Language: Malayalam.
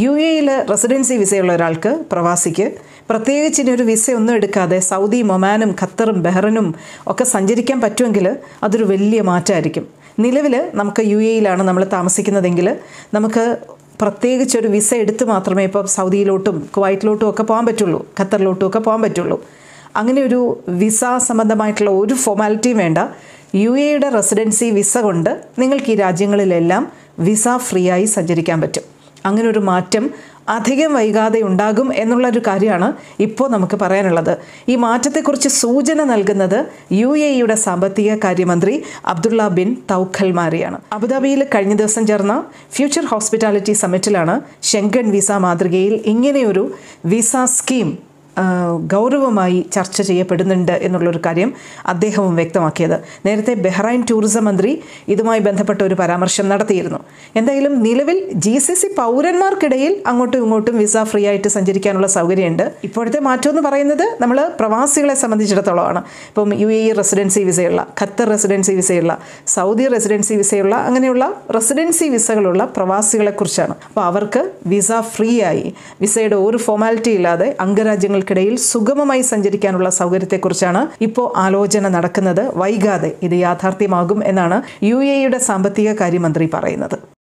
യു എയിൽ റെസിഡൻസി വിസയുള്ള ഒരാൾക്ക് പ്രവാസിക്ക് പ്രത്യേകിച്ച് ഇനി ഒരു വിസ ഒന്നും എടുക്കാതെ സൗദി ഒമാനും ഖത്തറും ബഹ്റനും ഒക്കെ സഞ്ചരിക്കാൻ പറ്റുമെങ്കിൽ അതൊരു വലിയ മാറ്റമായിരിക്കും നിലവിൽ നമുക്ക് യു എയിലാണ് നമ്മൾ താമസിക്കുന്നതെങ്കിൽ നമുക്ക് പ്രത്യേകിച്ച് ഒരു വിസ എടുത്ത് മാത്രമേ ഇപ്പോൾ സൗദിയിലോട്ടും കുവൈറ്റിലോട്ടും ഒക്കെ പോകാൻ പറ്റുള്ളൂ ഖത്തറിലോട്ടും ഒക്കെ പോകാൻ പറ്റുള്ളൂ അങ്ങനെ ഒരു വിസ സംബന്ധമായിട്ടുള്ള ഒരു ഫോർമാലിറ്റിയും വേണ്ട യു എയുടെ റെസിഡൻസി വിസ കൊണ്ട് നിങ്ങൾക്ക് ഈ രാജ്യങ്ങളിലെല്ലാം വിസ ഫ്രീ ആയി സഞ്ചരിക്കാൻ പറ്റും അങ്ങനെ ഒരു മാറ്റം അധികം വൈകാതെ ഉണ്ടാകും എന്നുള്ളൊരു കാര്യമാണ് ഇപ്പോൾ നമുക്ക് പറയാനുള്ളത് ഈ മാറ്റത്തെക്കുറിച്ച് സൂചന നൽകുന്നത് യു എ ഇയുടെ സാമ്പത്തിക കാര്യമന്ത്രി അബ്ദുള്ള ബിൻ തൗഖൽ മാരിയാണ് അബുദാബിയിൽ കഴിഞ്ഞ ദിവസം ചേർന്ന ഫ്യൂച്ചർ ഹോസ്പിറ്റാലിറ്റി സമ്മിറ്റിലാണ് ഷെങ്കൻ വിസ മാതൃകയിൽ ഇങ്ങനെയൊരു വിസ സ്കീം ആ, ഗൗരവമായി ചർച്ച ചെയ്യപ്പെടുന്നുണ്ട് എന്നുള്ളൊരു കാര്യം അദ്ദേഹവും വ്യക്തമാക്കിയത് നേരത്തെ ബഹ്റൈൻ ടൂറിസം മന്ത്രി ഇതുമായി ബന്ധപ്പെട്ട ഒരു പരാമർശം നടത്തിയിരുന്നു എന്തായാലും നിലവിൽ ജി സി സി പൗരന്മാർക്കിടയിൽ അങ്ങോട്ടും ഇങ്ങോട്ടും വിസ ഫ്രീ ആയിട്ട് സഞ്ചരിക്കാനുള്ള സൗകര്യമുണ്ട് ഇപ്പോഴത്തെ മാറ്റം എന്ന് പറയുന്നത് നമ്മൾ പ്രവാസികളെ സംബന്ധിച്ചിടത്തോളമാണ് ഇപ്പം യു എ ഇ റെസിഡൻസി വിസയുള്ള ഖത്തർ റെസിഡൻസി വിസയുള്ള സൗദി റെസിഡൻസി വിസയുള്ള അങ്ങനെയുള്ള റെസിഡൻസി വിസകളുള്ള പ്രവാസികളെക്കുറിച്ചാണ് അപ്പോൾ അവർക്ക് വിസ ഫ്രീ ആയി വിസയുടെ ഒരു ഫോർമാലിറ്റി ഇല്ലാതെ അംഗരാജ്യങ്ങൾക്കിടയിൽ സുഗമമായി സഞ്ചരിക്കാനുള്ള സൗകര്യത്തെക്കുറിച്ചാണ് ഇപ്പോൾ ആലോചന നടക്കുന്നത് വൈകാതെ ഇത് യാഥാർത്ഥ്യമാകും എന്നാണ് യു എ ഇയുടെ സാമ്പത്തിക കാര്യമന്ത്രി പറയുന്നത്